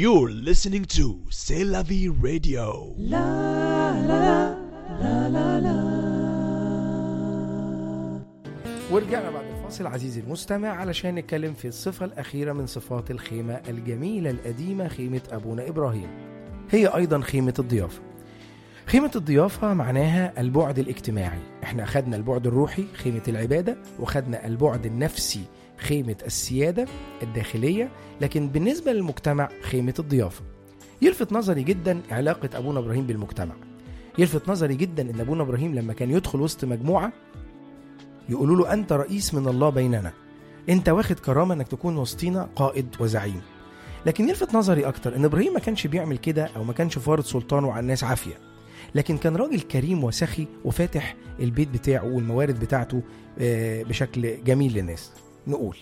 You're listening to C'est la vie radio. ورجعنا بعد الفاصل عزيزي المستمع علشان نتكلم في الصفة الأخيرة من صفات الخيمة الجميلة القديمة خيمة أبونا إبراهيم هي أيضا خيمة الضيافة خيمة الضيافة معناها البعد الاجتماعي احنا أخدنا البعد الروحي خيمة العبادة وخدنا البعد النفسي خيمة السيادة الداخلية لكن بالنسبة للمجتمع خيمة الضيافة يلفت نظري جدا علاقة أبونا إبراهيم بالمجتمع يلفت نظري جدا ان ابونا ابراهيم لما كان يدخل وسط مجموعه يقولوا له انت رئيس من الله بيننا انت واخد كرامه انك تكون وسطينا قائد وزعيم لكن يلفت نظري اكتر ان ابراهيم ما كانش بيعمل كده او ما كانش فارض سلطانه على الناس عافيه لكن كان راجل كريم وسخي وفاتح البيت بتاعه والموارد بتاعته آه، بشكل جميل للناس نقول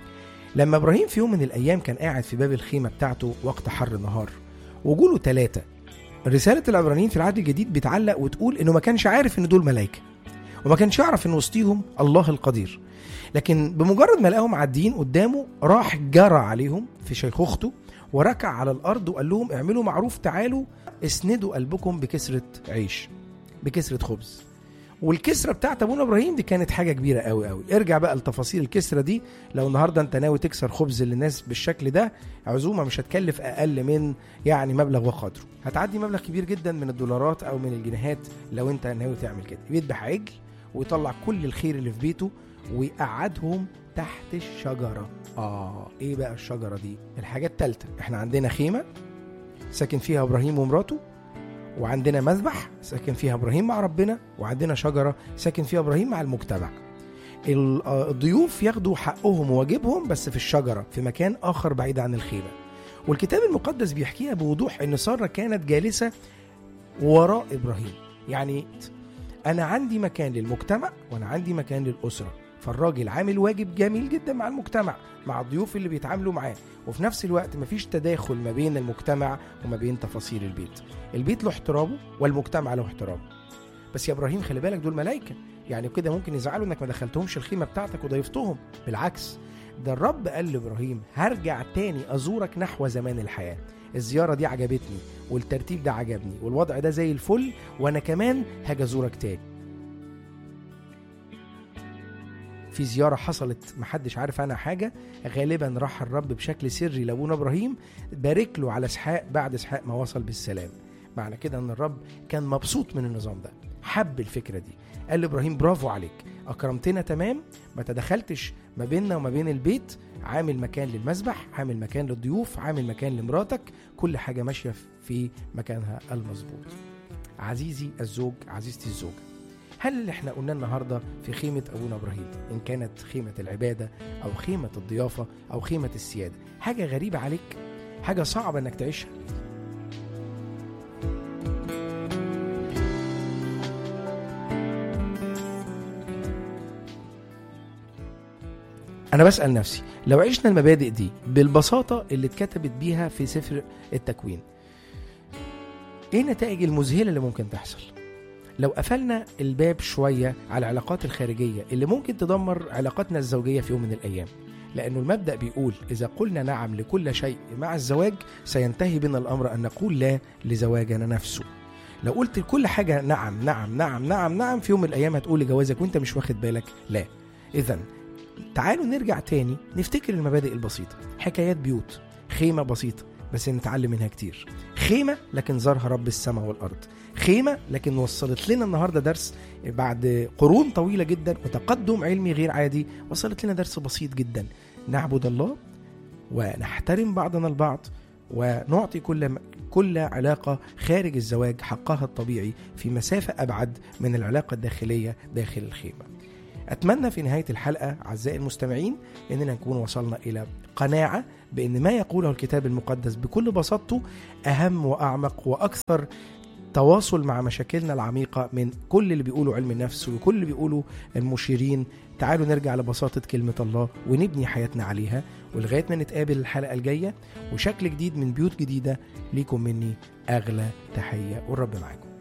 لما ابراهيم في يوم من الايام كان قاعد في باب الخيمه بتاعته وقت حر النهار وجوله ثلاثه رساله العبرانيين في العهد الجديد بتعلق وتقول انه ما كانش عارف ان دول ملائكه وما كانش يعرف ان وسطيهم الله القدير لكن بمجرد ما لقاهم معديين قدامه راح جرى عليهم في شيخوخته وركع على الارض وقال لهم اعملوا معروف تعالوا اسندوا قلبكم بكسره عيش بكسره خبز والكسره بتاعت ابونا ابراهيم دي كانت حاجه كبيره قوي قوي ارجع بقى لتفاصيل الكسره دي لو النهارده انت ناوي تكسر خبز للناس بالشكل ده عزومه مش هتكلف اقل من يعني مبلغ وقدره هتعدي مبلغ كبير جدا من الدولارات او من الجنيهات لو انت ناوي تعمل كده يذبح عجل ويطلع كل الخير اللي في بيته ويقعدهم تحت الشجره اه ايه بقى الشجره دي الحاجه التالتة احنا عندنا خيمه ساكن فيها ابراهيم ومراته وعندنا مذبح ساكن فيها ابراهيم مع ربنا وعندنا شجره ساكن فيها ابراهيم مع المجتمع ال- آه، الضيوف ياخدوا حقهم وواجبهم بس في الشجره في مكان اخر بعيد عن الخيمه والكتاب المقدس بيحكيها بوضوح ان ساره كانت جالسه وراء ابراهيم يعني انا عندي مكان للمجتمع وانا عندي مكان للاسره فالراجل عامل واجب جميل جدا مع المجتمع مع الضيوف اللي بيتعاملوا معاه وفي نفس الوقت مفيش تداخل ما بين المجتمع وما بين تفاصيل البيت البيت له احترامه والمجتمع له احترامه بس يا ابراهيم خلي بالك دول ملائكه يعني كده ممكن يزعلوا انك ما دخلتهمش الخيمه بتاعتك وضيفتهم بالعكس ده الرب قال لابراهيم هرجع تاني ازورك نحو زمان الحياه الزياره دي عجبتني والترتيب ده عجبني والوضع ده زي الفل وانا كمان هاجي ازورك تاني في زياره حصلت محدش عارف عنها حاجه غالبا راح الرب بشكل سري لابونا ابراهيم بارك له على اسحاق بعد اسحاق ما وصل بالسلام معنى كده ان الرب كان مبسوط من النظام ده حب الفكره دي قال لابراهيم برافو عليك اكرمتنا تمام ما تدخلتش ما بيننا وما بين البيت عامل مكان للمسبح عامل مكان للضيوف عامل مكان لمراتك كل حاجه ماشيه في مكانها المظبوط عزيزي الزوج عزيزتي الزوجه هل اللي احنا قلنا النهارده في خيمه ابونا ابراهيم ان كانت خيمه العباده او خيمه الضيافه او خيمه السياده حاجه غريبه عليك حاجه صعبه انك تعيشها أنا بسأل نفسي لو عشنا المبادئ دي بالبساطة اللي اتكتبت بيها في سفر التكوين إيه النتائج المذهلة اللي ممكن تحصل؟ لو قفلنا الباب شوية على العلاقات الخارجية اللي ممكن تدمر علاقاتنا الزوجية في يوم من الأيام لأنه المبدأ بيقول إذا قلنا نعم لكل شيء مع الزواج سينتهي بنا الأمر أن نقول لا لزواجنا نفسه لو قلت لكل حاجة نعم نعم نعم نعم نعم في يوم من الأيام هتقول لجوازك وأنت مش واخد بالك لا إذا تعالوا نرجع تاني نفتكر المبادئ البسيطة حكايات بيوت خيمة بسيطة بس نتعلم منها كتير خيمة لكن زارها رب السماء والأرض خيمة لكن وصلت لنا النهاردة درس بعد قرون طويلة جدا وتقدم علمي غير عادي وصلت لنا درس بسيط جدا نعبد الله ونحترم بعضنا البعض ونعطي كل كل علاقة خارج الزواج حقها الطبيعي في مسافة أبعد من العلاقة الداخلية داخل الخيمة أتمنى في نهاية الحلقة أعزائي المستمعين أننا نكون وصلنا إلى قناعة بأن ما يقوله الكتاب المقدس بكل بساطته أهم وأعمق وأكثر تواصل مع مشاكلنا العميقة من كل اللي بيقولوا علم النفس وكل اللي بيقولوا المشيرين تعالوا نرجع لبساطة كلمة الله ونبني حياتنا عليها ولغاية ما نتقابل الحلقة الجاية وشكل جديد من بيوت جديدة ليكم مني أغلى تحية والرب معاكم